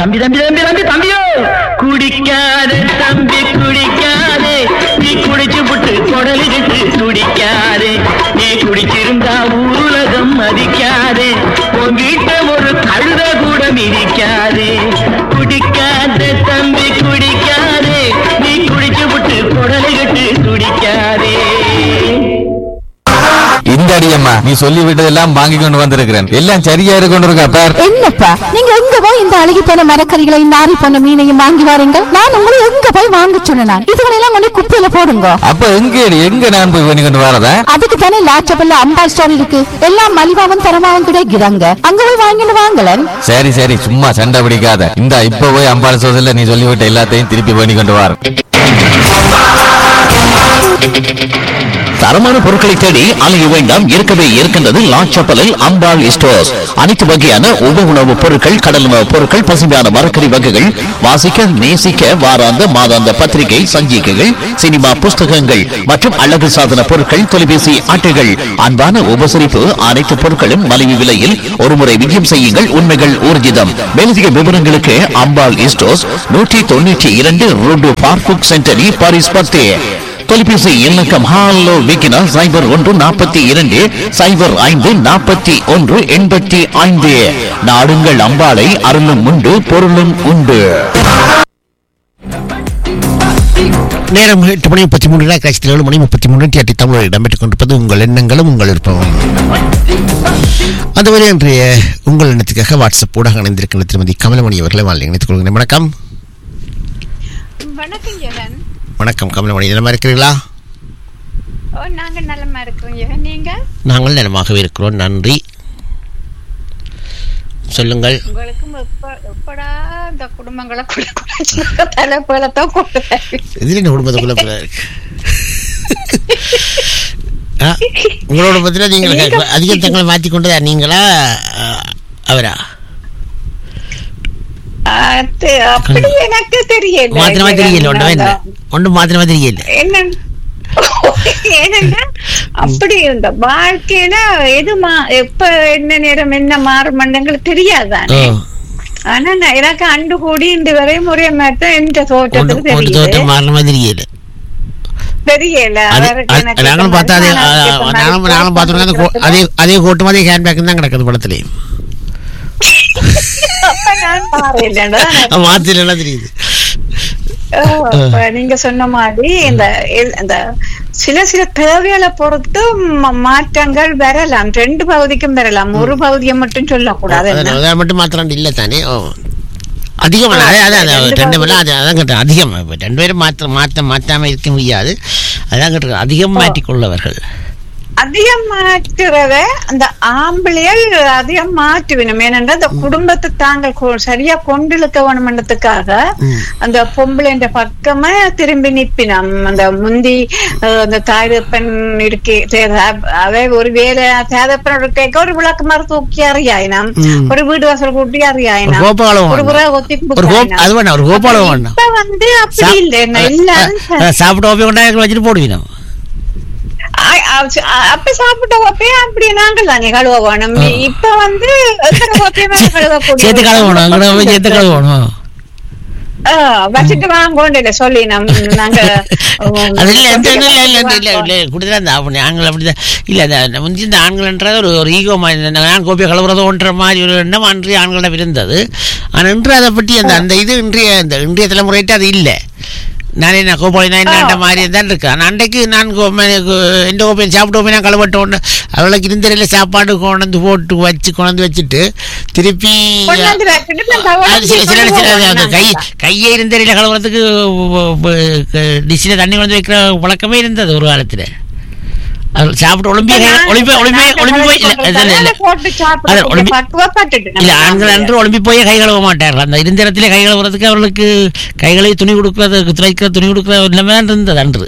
தம்பி தம்பி தம்பி தம்பி தம்பியோ குடிக்காத தம்பி குடிக்காதே நீ குடிச்சு புட்டு குடலுகிட்டு துடிக்காதே நீ குடிச்சிருந்தா ஊருலகம் மதிக்காதே உன் வீட்ட ஒரு கழுத கூட மிதிக்காதே குடிக்காத தம்பி குடிக்காதே நீ குடிச்சு புட்டு குடலுகிட்டு துடிக்காதே இந்த அடியம்மா நீ சொல்லி விட்டதெல்லாம் வாங்கி கொண்டு வந்திருக்கிறேன் எல்லாம் சரியா இருக்கு கொண்டு இருக்கா பார் என்னப்பா நீங்க எங்க போய் இந்த அழுகி போன மரக்கறிகளையும் நாரி போன மீனையும் வாங்கி வாரீங்க நான் உங்களை எங்க போய் வாங்க சொன்னேன் இதுகளெல்லாம் கொண்டு குப்பையில போடுங்க அப்ப எங்க எங்க நான் போய் பண்ணி கொண்டு வரதா அதுக்கு தானே லாச்சபல்ல அம்பாள் ஸ்டோர் இருக்கு எல்லாம் மலிவாவும் தரமாவும் கிடைக்கிறாங்க அங்க போய் வாங்கிட்டு வாங்கலன் சரி சரி சும்மா சண்டை பிடிக்காத இந்த இப்ப போய் அம்பாள் சோதல நீ சொல்லிவிட்ட எல்லாத்தையும் திருப்பி பண்ணி கொண்டு வர தரமான பொருட்களை தேடி அலைய வேண்டாம் இருக்கவே இருக்கின்றது லாச்சப்பலில் அம்பாள் ஸ்டோர்ஸ் அனைத்து வகையான உப உணவுப் பொருட்கள் கடல் உணவுப் பொருட்கள் பசுமையான மரக்கறி வகைகள் வாசிக்க நேசிக்க வாராந்த மாதாந்த பத்திரிகை சஞ்சிகைகள் சினிமா புஸ்தகங்கள் மற்றும் அழகு சாதன பொருட்கள் தொலைபேசி அட்டைகள் அன்பான உபசரிப்பு அனைத்து பொருட்களும் மலிவு விலையில் ஒருமுறை விஜயம் செய்யுங்கள் உண்மைகள் ஊர்ஜிதம் மேலதிக விவரங்களுக்கு அம்பாள் ஸ்டோர்ஸ் நூற்றி தொண்ணூற்றி இரண்டு ரோடு பார்க்குக் சென்டரி பாரிஸ் பத்தே தொலைபேசி இலக்கம் ஹாலோ விக்கினா சைபர் ஒன்று நாற்பத்தி இரண்டு சைபர் ஐந்து நாற்பத்தி ஒன்று எண்பத்தி ஐந்து நாடுங்கள் அம்பாளை அருளும் உண்டு பொருளும் உண்டு நேரம் எட்டு மணி முப்பத்தி மூணு காட்சி ஏழு மணி முப்பத்தி மூணு டிஆர்டி தமிழில் இடம்பெற்றுக் கொண்டிருப்பது உங்கள் எண்ணங்களும் உங்கள் விருப்பமும் அந்த வரை இன்றைய உங்கள் எண்ணத்துக்காக வாட்ஸ்அப் ஊடாக இணைந்திருக்கின்ற திருமதி கமலமணி அவர்களை வாழ்க்கை இணைத்துக் கொள்கிறேன் வணக்கம் வணக்கம் ஜெகன் வணக்கம் கமலமணி நலமா இருக்கிறீர்களா ஓ நாங்க நலமா இருக்கிறோம் ஜெகன் நீங்க நாங்கள் நலமாகவே இருக்கிறோம் நன்றி சொல்லுங்கள் உங்களுக்கும் எப்ப எப்படா இந்த குடும்பங்களை கூட கூட தலைப்புலத்தான் கொண்டு இதில் என்ன குடும்பத்துக்குள்ள பிள்ளை இருக்கு ஆ, உங்களோட பத்தில நீங்கள் அதிகம் தங்களை மாற்றி கொண்டதா நீங்களா ஆ, அவரா அது அப்படி எனக்கு தெரியல மாத்திரமா தெரியல ஒன்றும் என்ன ஒன்றும் மாத்திரமா தெரியல என்ன ஏனென்றா அப்படி இருந்த வாழ்க்கையில எது மா எப்ப என்ன நேரம் என்ன மாறும் எங்களுக்கு ஓ தெரியாதானே ஆனா நான் எனக்கு அண்டு கூடி இந்த வரை முறை மாற்றம் எந்த ஒன்று தோட்டத்துக்கு ஒன்று தெரியுது தோட்டம் மாறின மாதிரி தெரியல தெரியல அது- அவருக்கு அது- எனக்கு நாங்களும் ஏத்த பார்த்தா அதே மாதிரி, ஆ, எனக்கு ஏத்த நானும் மாதிரி நானும் பார்த்தோம் அந்த கோ- அதே அதே கோட்டு மாதிரி ஹேண்ட்பேக் தான் கிடக்குது படத்துல அப்ப நான் பாருலடா. மாத்திலாம் தெரியுது ஓ, அப்ப நீங்க சொன்ன மாதிரி இந்த எல்- இந்த சில சில தேவைகளை பொறுத்து ம- மாற்றங்கள் வரலாம் ரெண்டு பகுதிக்கும் வரலாம் ஒரு பகுதியை மட்டும் சொல்லக்கூடாது என்ன? அதை மட்டும் மாத்திரம் இல்லை தானே ஓ அதிகம் அதே அதான் அதான் ரெண்டு பேரும் அது அதான் கேட்டேன் அதிகம் இப்ப ரெண்டு பேரும் மாற்ற மாற்ற மாற்றாம இருக்க முடியாது அதான் கேட்டு அதிகம் மாற்றிக்கொள்ளவர்கள் அதிகம் மாற்றுறத அந்த ஆம்பளையல் அதிகம் மாற்றுவினும் ஏனென்றா அந்த குடும்பத்தை தாங்கள் கொ- சரியா கொண்டிழுக்க வேணுமென்றதுக்காக அந்த பொம்பளைன்ற பக்கமா திரும்பி நிப்பினம் அந்த முந்தி அஹ், அந்த தாயப்பன் இருக்கே தே- அவை ஒரு வேலை தாயப்பன் இருக்க ஒரு விளக்குமாறு தூக்கி அறியாயினம் ம். ஒரு வீடு வாசல் கூட்டி ஒரு அறியாயினம் கோபாலம் ஒரு வேண்டாம். புறா ஒத்தி ஒரு கோப் அது வேண்டாம் ஒரு கோபாலம் வேண்டாம் இப்ப வந்து அப்படி இல்லை என்ன எல்லாரும் அதான் சாப்பிட்டு ஓப்பி கொண்டாந்து வச்சுட்டு போடுவீங்க அ- அ- அ- அப்ப சாப்பிட்ட கோப்பையை அப்படி நாங்கள் தானே கழுவ வேணும் இப்ப வந்து எத்தனை கோப்பையை மேல கழுவக்கூடிய சேர்த்து கழுவணும் அங்கே போய் சேர்த்து கழுவணும் ஆ, வச்சுட்டு வாங்கோண்டு சொல்லி நம் நாங்க உம், அது இல்ல இந்த இல்ல இல்ல இல்ல இல்ல இல்ல கொடுத்துட்டு அந்த அப்படி ஆண்கள் அப்படிதான் இல்ல அந்த முந்தி இந்த ஆண்கள்ன்றது ஒரு ஒரு ஈகோ மாதிரி இந்த நான் கோப்பை கலவுறதோன்ற மாதிரி ஒரு எண்ணம் அன்றைய ஆண்களிடம் இருந்தது ஆனால் இன்று அதை பற்றி அந்த அந்த இது இன்றைய இந்த இன்றைய தலைமுறைட்டு அது இல்லை நானே நான் கோபாலி நான் என்ன மாதிரி தான் இருக்கு ஆனால் அன்றைக்கு நான் கோ- ம- கு- எந்த கோப்பையும் சாப்பிட்டு கோப்பையும் நான் கலவட்டோன்னு அவளுக்கு இருந்தரையில் சாப்பாடு கொண்டு போட்டு வச்சு கொண்டு வச்சுட்டு திருப்பி கொண்டாந்து வச்சுட்டு நான் தவறு அது சில சில கொண்டு சில போவேன் அந்த கை நாங்க. கையை இருந்தறியில் கலவுறதுக்கு டிஷ்ஷில் தண்ணி கொண்டு வைக்கிற பழக்கமே இருந்தது ஒரு காலத்தில் அது சாப்பிட்டு ஒலிம்பி நான் ஒலிம்பி ஒலிம்பி நாங்க ஒலிம்பி போய் இல்ல கொண்டு இல்ல, இல்ல, இல்ல. போட்டு அது சாப்பிட்டு ஒலிம்பி பக்குவப்பட்டுட்டு இல்ல நம்ம ஆண்கள் அன்று ஒலிம்பி போய் கை கழுவ மாட்டார்கள் அந்த இருந்திரத்திலே கை கழுவுறதுக்கு அவர்களுக்கு கைகளை துணி கொடுக்கறது துளைக்கிற துணி கொடுக்கிற எல்லாமே இருந்தது அன்று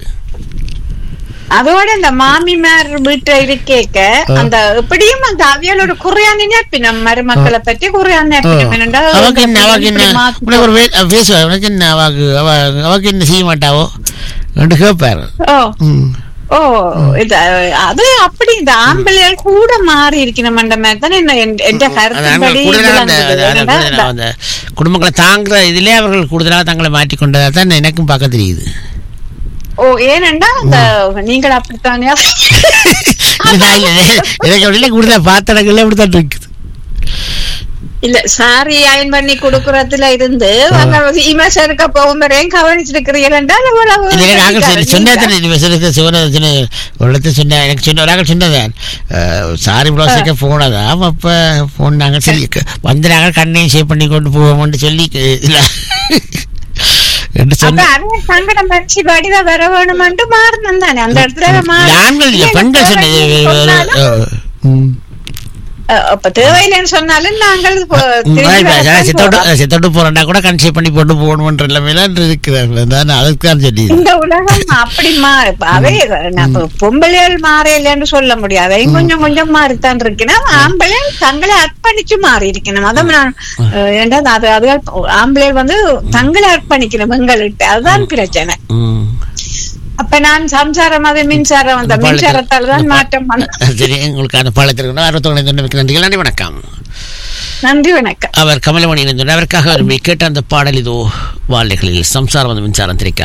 அதோட இந்த மாமிமார் வீட்டுல இருக்கேக்க அந்த எப்படியும் அந்த அவியலோட குறையான நினைப்பினம் மருமக்களை பற்றி குறையான நினைப்பினம் என்னடா அவக்கு என்ன அவக்கு என்ன இப்படி மாத்தி உனக்கு ஒரு வே- பேசுவா உனக்கு என்ன அவக்கு அவ அவக்கு என்ன செய்ய மாட்டாவோ ரெண்டு கேட்பாரு ஓ ம் ஓ இது அது அப்படி இந்த ஆம்பளையால் கூட மாறி இருக்கணும் அந்த மாதிரி தான் என்ன என்- என்ற அது கருத்துப்படி அவர்கள் கூடுதலாக அந்த விளங்குது. அந்த- ஏன்னா, கூடுதலாக அந்த குடும்பங்களை தாங்குற இதிலே அவர்கள் கூடுதலாக தங்களை மாற்றிக்கொண்டதாக தான் எனக்கும் பார்க்க தெரியுது ஓ ஏனண்டா அந்த நீங்கள் அப்படித்தானே இல்ல, நான் இல்ல, எனக்கு அப்படி இல்லை கூடுதலாக பார்த்தடங்களே அப்படித்தான் இருக்குது இல்ல சாரி அயன் பண்ணி குடுக்கறதுல இருந்து அவங்க இமேசருக்கு போகும் வரையும் கவனிச்சிருக்கிறீர்கள் என்றால் அவ்வளவு இல்லை நாங்கள் சரி சொன்னதான் நீங்க- இது சொன்னது சொன்ன சொன்ன ஒரு இடத்துல சொன்ன எனக்கு சொன்ன ஒரு ஆள் சொன்னதான் சாரி ப்ளவுஸுக்கு போனதாம் அப்போ ஃபோன் நாங்கள் சரி வந்து நாங்கள் கண்ணையும் ஷேப் பண்ணி கொண்டு போவோம்னு சொல்லி இல்லை என்று அப்ப சொன்ன அதே சங்கடம் பறிச்சு வடிவா வர வேணுமென்று மாறணும் தானே அந்த இடத்துல மாறி- ஆண்கள் இல்லை பெண்கள் சொன்னது சொன்னாலும், ம். அஹ், அப்ப தேவையில்லைன்னு சொன்னாலும் நாங்கள் இப்போ திரும்பி வரத்தான் சித்தோட்டு போறோம். சித்தோட்டு போறேன்டா கூட கன்சியூ பண்ணி போட்டு போகணுன்ற நிலைமையில இருக்கிறாங்க தான் அதுக்கு தான் சொல்லி இந்த உலகம் அப்படி மாறு இப்ப அவை நம்ம பொம்பளைகள் மாறையிலன்னு சொல்ல முடியாது அவை கொஞ்சம் கொஞ்சம் மாறித்தான் இருக்கணும் ஆம்பளை தங்களை அர்ப்பணிச்சு மாறி இருக்கணும் அதான் நான் அஹ், ஏன்டா அது அது ஆம்பளை வந்து தங்களை அர்ப்பணிக்கணும் எங்கள்கிட்ட அதுதான் பிரச்சனை ம். அப்ப நான் சம்சாரம் அது மின்சாரம் அந்த மின்சாரத்தால் தான் மாற்றம் வந்தது. சரி உங்களுக்கு அந்த பாலத்திற்கு அறுபத்தொன்று நன்றிகள் நன்றி வணக்கம் நன்றி வணக்கம் அவர் கமலமணி இணைந்துள்ளார் அவருக்காக ஒரு கேட்ட அந்த பாடல் இதோ வாழ்க்கைகளில் சம்சாரம் வந்து மின்சாரம் திரைக்காக